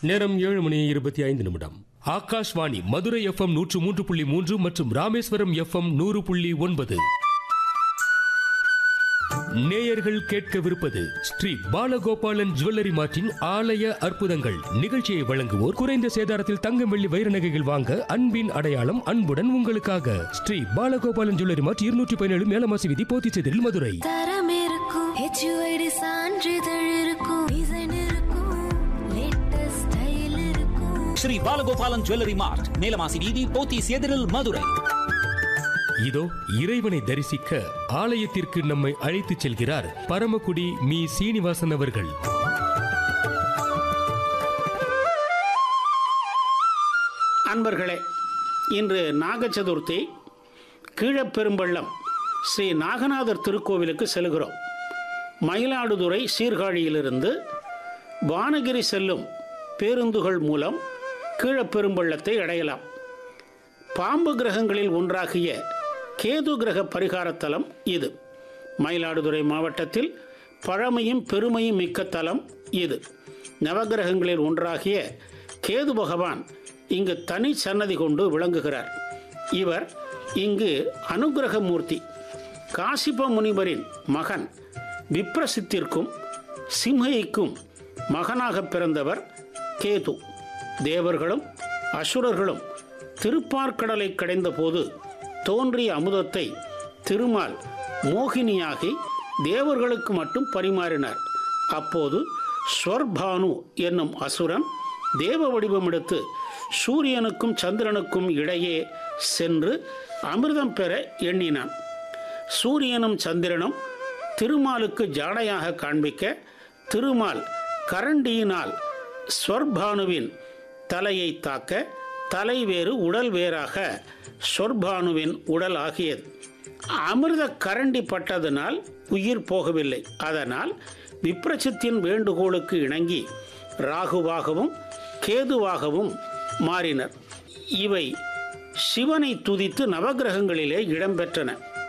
நேரம் ஏழு மணி இருபத்தி ஐந்து நிமிடம் ஆகாஷ்வாணி மதுரை எஃப்எம் நூற்று மூன்று புள்ளி மூன்று மற்றும் ராமேஸ்வரம் எஃப்எம் நூறு புள்ளி ஒன்பது நேயர்கள் கேட்கவிருப்பது ஸ்ரீ பாலகோபாலன் ஜுவல்லரி மார்ட்டின் ஆலய அற்புதங்கள் நிகழ்ச்சியை வழங்குவோர் குறைந்த சேதாரத்தில் தங்கம் வெள்ளி வைர நகைகள் வாங்க அன்பின் அடையாளம் அன்புடன் உங்களுக்காக ஸ்ரீ பாலகோபாலன் ஜுவல்லரி மார்ட் இருநூற்றி பதினேழு மேலமாசி விதி போத்திச்செதில் மதுரை தரம் இருக்கும் ஹெச்யூஐடி சான்றிதழ் இருக்கும் டிசைன் இருக்கும் லேட்டஸ்ட் ஸ்டைல் இருக்கும் ஸ்ரீ பாலகோபாலன் ஜுவல்லரி மார்ட் நீலமாசி வீதி போத்தீஸ் எதிரில் மதுரை இதோ இறைவனை தரிசிக்க ஆலயத்திற்கு நம்மை அழைத்துச் செல்கிறார் பரமக்குடி மீ சீனிவாசன் அவர்கள் அன்பர்களே இன்று நாக சதுர்த்தி கீழப்பெரும்பள்ளம் ஸ்ரீ நாகநாதர் திருக்கோவிலுக்கு செல்கிறோம் மயிலாடுதுறை சீர்காழியிலிருந்து வானகிரி செல்லும் பேருந்துகள் மூலம் கீழப்பெரும்பள்ளத்தை அடையலாம் பாம்பு கிரகங்களில் ஒன்றாகிய கேது கிரக பரிகாரத்தலம் இது மயிலாடுதுறை மாவட்டத்தில் பழமையும் பெருமையும் மிக்க தலம் இது நவகிரகங்களில் ஒன்றாகிய கேது பகவான் இங்கு தனி சன்னதி கொண்டு விளங்குகிறார் இவர் இங்கு அனுகிரக மூர்த்தி காசிப முனிவரின் மகன் விப்ரசித்திற்கும் சிம்ஹைக்கும் மகனாக பிறந்தவர் கேது தேவர்களும் அசுரர்களும் திருப்பார்க்கடலை கடைந்த போது தோன்றிய அமுதத்தை திருமால் மோகினியாகி தேவர்களுக்கு மட்டும் பரிமாறினார் அப்போது ஸ்வர்பானு என்னும் அசுரன் தேவ வடிவம் எடுத்து சூரியனுக்கும் சந்திரனுக்கும் இடையே சென்று அமிர்தம் பெற எண்ணினான் சூரியனும் சந்திரனும் திருமாலுக்கு ஜாடையாக காண்பிக்க திருமால் கரண்டியினால் ஸ்வர்பானுவின் தலையை தாக்க தலை வேறு உடல் வேறாக சொர்பானுவின் உடல் ஆகியது அமிர்த கரண்டி பட்டதனால் உயிர் போகவில்லை அதனால் விப்ரசித்தின் வேண்டுகோளுக்கு இணங்கி ராகுவாகவும் கேதுவாகவும் மாறினர் இவை சிவனை துதித்து நவகிரகங்களிலே இடம்பெற்றன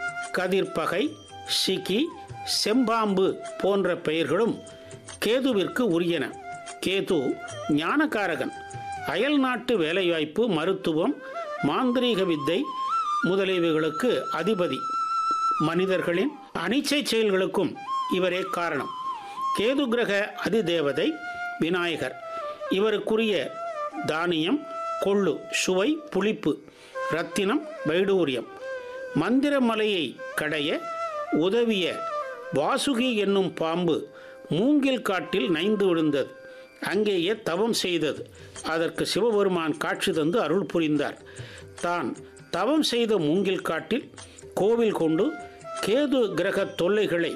கதிர்பகை சிக்கி செம்பாம்பு போன்ற பெயர்களும் கேதுவிற்கு உரியன கேது ஞானகாரகன் அயல் நாட்டு வேலைவாய்ப்பு மருத்துவம் மாந்திரீக வித்தை முதலியவைகளுக்கு அதிபதி மனிதர்களின் அனிச்சை செயல்களுக்கும் இவரே காரணம் கேது கிரக அதிதேவதை விநாயகர் இவருக்குரிய தானியம் கொள்ளு சுவை புளிப்பு ரத்தினம் வைடூரியம் மந்திரமலையை கடைய உதவிய வாசுகி என்னும் பாம்பு மூங்கில் காட்டில் நைந்து விழுந்தது அங்கேயே தவம் செய்தது அதற்கு சிவபெருமான் காட்சி தந்து அருள் புரிந்தார் தான் தவம் செய்த மூங்கில் காட்டில் கோவில் கொண்டு கேது கிரக தொல்லைகளை